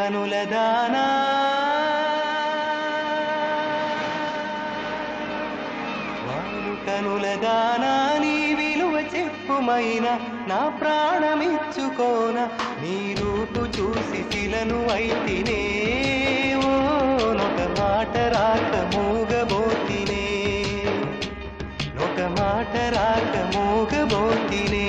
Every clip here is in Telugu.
కనుల దానా వారు కనుల దానా నీ విలువ చెప్పుమైన నా ప్రాణమిచ్చుకోన నీ రూపు చూసి శిలను అయితినే ఓ నొక మాట రాక మూగబోతినే నొక మాట రాక మూగబోతినే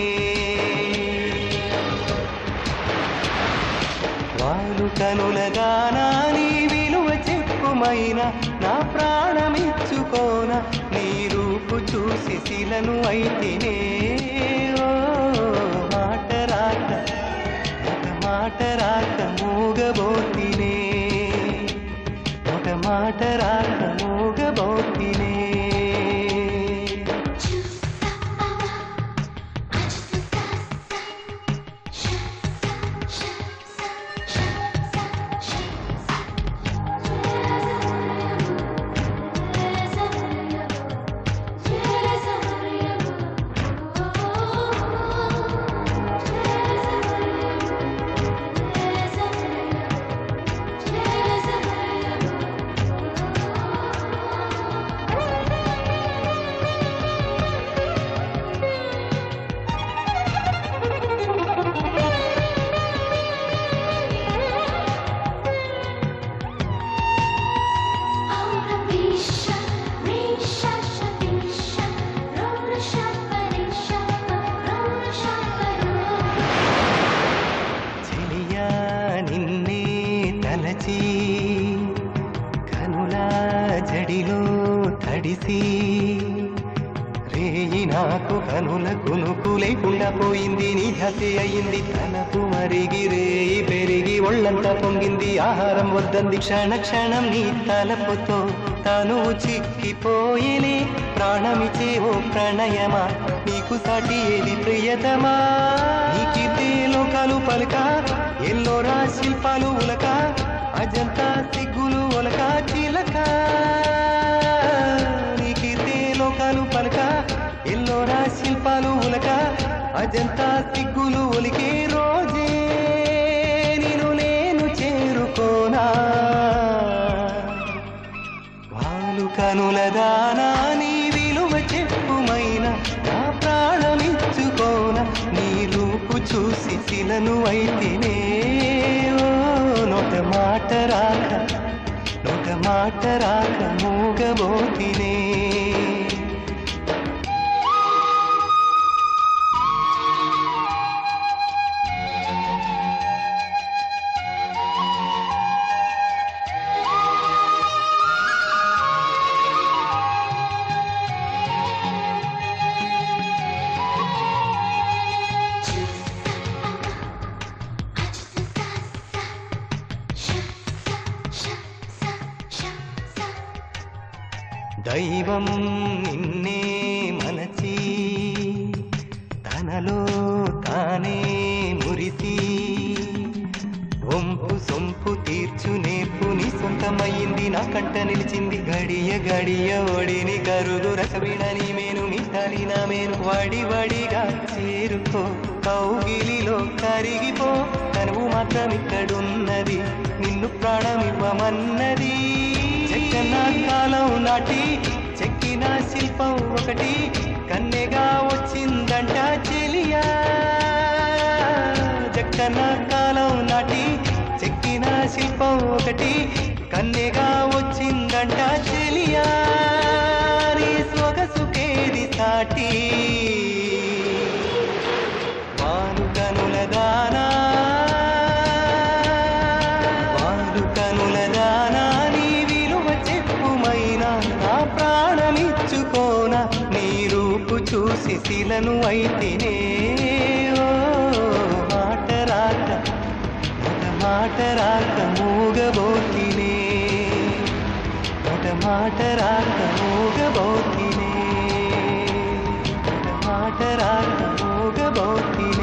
వాలు కనుల గానా నీ విలువ చెప్పుమైన నా ప్రాణమిచ్చుకోన నీ రూపు చూసి శిలను అయితేనే ఓ మాట రాక ఒక మాట రాక మూగబోతినే ఒక మాట రాక మూగబోతినే చెలియా నిన్నే తలచి కనుల జడిలో తడిసి రేయి నాకు కనుల కునుకు లేకుండా పోయింది నీ హసి అయింది తనపు మరిగి రేయి పెరిగి ఒళ్ళంతా పొంగింది ఆహారం వద్దంది క్షణ క్షణం నీ తలపుతో తను చిక్కిపోయేనే ప్రాణమిచే ఓ ప్రణయమా నీకు సాటి ఏది ప్రియతమా నీకిదే లోకాలు పలక ఎల్లోరా శిల్పాలు ఉలక అజంతా సిగ్గులు ఒలక చిలక నీకిదే లోకాలు పలక ఎల్లోరా శిల్పాలు ఉలక అజంతా సిగ్గులు ఒలికే రోజే నేను నేను చేరుకోనా వాలు కనుల దానా నీ విలువ చెప్పుమైన నా ప్రాణమిచ్చుకోన నీ రూపు చూసి శిలను అయితేనే ఓ నొక మాట రాక నొక మాట రాక మూగబోతినే దైవం నిన్నే మనచి తనలో తానే మురిసి వంపు సొంపు తీర్చు నేర్పు నీ సొంతమయ్యింది నా కంట నిలిచింది గడియ గడియ ఒడిని కరుగు రసవిణని మేను మిఠాలి నా మేను వడి వడిగా చేరుకో కౌగిలిలో కరిగిపో కనువు మాత్రం ఇక్కడున్నది నిన్ను ప్రాణమివ్వమన్నది చెక్కన కాలం నాటి చెక్కిన శిల్పం ఒకటి కన్నెగా వచ్చిందంట చెలియా చెక్కన కాలం నాటి చెక్కిన శిల్పం ఒకటి కన్నెగా వచ్చిందంట చెలియా నీ సొగసుకేది సాటి వారు కనుల దానా వారు కనుల దానా నీ విలువ చెప్పుమైన నా ప్రాణమిచ్చుకోన నీ రూపు చూసి శిలను అయితేనే ఓ మాట రాక ఒక మాట రాక మూగబోతినే ఒక మాట రాక మూగబోతినే ఒక మాట రాక మూగబోతినే